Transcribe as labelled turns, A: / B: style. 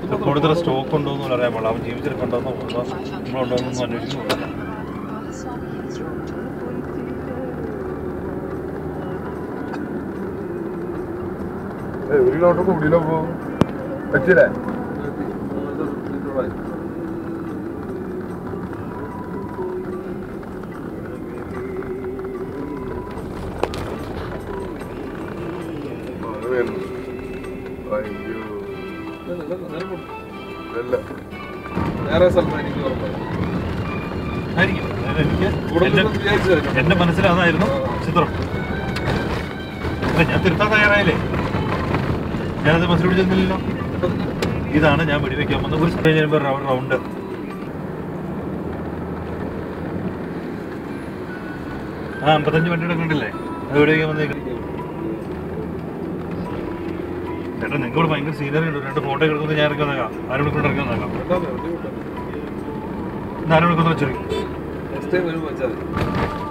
A: കൂടുതൽ സ്റ്റോക്ക് ഉണ്ടോ എന്ന് അറിയാൻ പാടില്ല അവൻ ജീവിച്ചിരിപ്പുണ്ടോ നമ്മളുണ്ടോ എന്നൊന്നും അന്വേഷിക്കുന്നില്ല
B: ഏയ്, ഒരു കിലോമീറ്റർ കൂടിയില്ലോ പോ പറ്റില്ലേ മഴ വരുന്നു. അയ്യോ. ഇല്ല.
C: വേറെ സ്ഥലത്താണ് എനിക്ക് ഉറപ്പാണ്
A: ആയിരിക്കും അതായത് എനിക്ക്
C: കൂടുതൽ
A: എൻ്റെ-
C: വിചാരിച്ചതായിരുന്നു
A: എന്റെ മനസ്സിൽ അതായിരുന്നു ചിത്രം അല്ല ഞാൻ തിരുത്താൻ തയ്യാറായില്ലേ ഞാനത് മനസ്സിൽ പിടിച്ചിരുന്നില്ലല്ലോ ഇതാണ് ഞാൻ വെടിവെക്കാൻ വന്ന ഒരു സമയം കഴിയുമ്പോൾ റൗ- റൗണ്ട് ആ അമ്പത്തഞ്ച് വണ്ടിയുടെ കണ്ടില്ലേ അത് വെടിവെക്കാൻ വന്നേക്കും ചേട്ടാ നിങ്ങൾക്ക് ഭയങ്കര സീനറി ഉണ്ട് രണ്ട് ഫോട്ടോ എടുക്കുന്നത് ഞാൻ ഇറക്കി വന്നേക്കാം ആരോട് കൊണ്ട് ഇറക്കി വന്നേക്കാം
C: കേട്ടോ, വണ്ടി വിട്ടോ.
A: ഇന്ന് ആരോട് കൊണ്ട് വെച്ചോ
C: Next time വരുമ്പോ വെച്ചാൽ മതി.